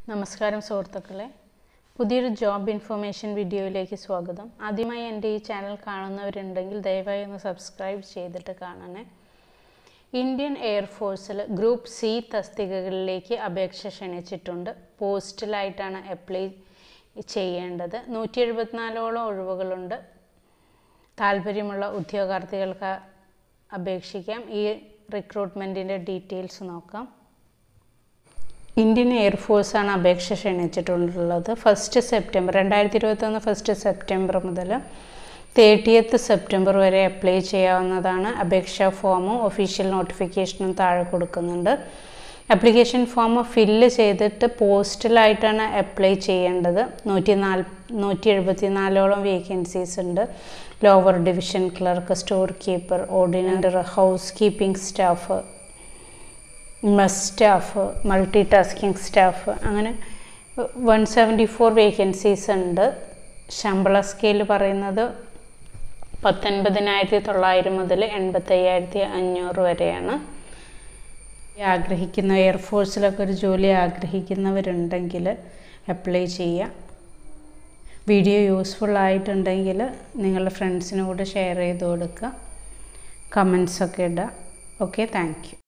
നമസ്കാരം സുഹൃത്തുക്കളെ പുതിയൊരു ജോബ് ഇൻഫർമേഷൻ വീഡിയോയിലേക്ക് സ്വാഗതം ആദ്യമായി എൻ്റെ ഈ ചാനൽ കാണുന്നവരുണ്ടെങ്കിൽ ദയവായി ഒന്ന് സബ്സ്ക്രൈബ് ചെയ്തിട്ട് കാണണേ ഇന്ത്യൻ എയർഫോഴ്സിൽ ഗ്രൂപ്പ് സി തസ്തികകളിലേക്ക് അപേക്ഷ ക്ഷണിച്ചിട്ടുണ്ട് പോസ്റ്റിലായിട്ടാണ് അപ്ലൈ ചെയ്യേണ്ടത് നൂറ്റി എഴുപത്തിനാലോളം ഒഴിവുകളുണ്ട് താല്പര്യമുള്ള ഉദ്യോഗാർത്ഥികൾക്ക് അപേക്ഷിക്കാം ഈ റിക്രൂട്ട്മെൻറ്റിൻ്റെ ഡീറ്റെയിൽസ് നോക്കാം ഇന്ത്യൻ എയർഫോഴ്സാണ് അപേക്ഷ ക്ഷണിച്ചിട്ടുള്ളത് ഫസ്റ്റ് സെപ്റ്റംബർ രണ്ടായിരത്തി ഇരുപത്തൊന്ന് ഫസ്റ്റ് സെപ്റ്റംബർ മുതൽ തേർട്ടിയത്ത് സെപ്റ്റംബർ വരെ അപ്ലൈ ചെയ്യാവുന്നതാണ് അപേക്ഷാ ഫോമും ഒഫീഷ്യൽ നോട്ടിഫിക്കേഷനും താഴെ കൊടുക്കുന്നുണ്ട് ആപ്ലിക്കേഷൻ ഫോം ഫില്ല് ചെയ്തിട്ട് പോസ്റ്റലായിട്ടാണ് അപ്ലൈ ചെയ്യേണ്ടത് നൂറ്റി നാല് നൂറ്റി എഴുപത്തി നാലോളം വേക്കൻസീസ് ഉണ്ട് lower division clerk store keeper ordinary house keeping staff mess staff multi tasking staff അങ്ങനെ വൺ സെവൻറ്റി ഫോർ വേക്കൻസീസ് ഉണ്ട് ശമ്പള സ്കെയിൽ പറയുന്നത് പത്തൊൻപതിനായിരത്തി തൊള്ളായിരം മുതൽ എൺപത്തയ്യായിരത്തി അഞ്ഞൂറ് വരെയാണ് ആഗ്രഹിക്കുന്ന എയർഫോഴ്സിലൊക്കെ ഒരു ജോലി ആഗ്രഹിക്കുന്നവരുണ്ടെങ്കിൽ അപ്ലൈ ചെയ്യുക വീഡിയോ യൂസ്ഫുൾ ആയിട്ടുണ്ടെങ്കിൽ നിങ്ങളുടെ ഫ്രണ്ട്സിന് കൂടെ ഷെയർ ചെയ്ത് കൊടുക്കുക കമൻസൊക്കെ ഇടുക ഓക്കെ താങ്ക് യു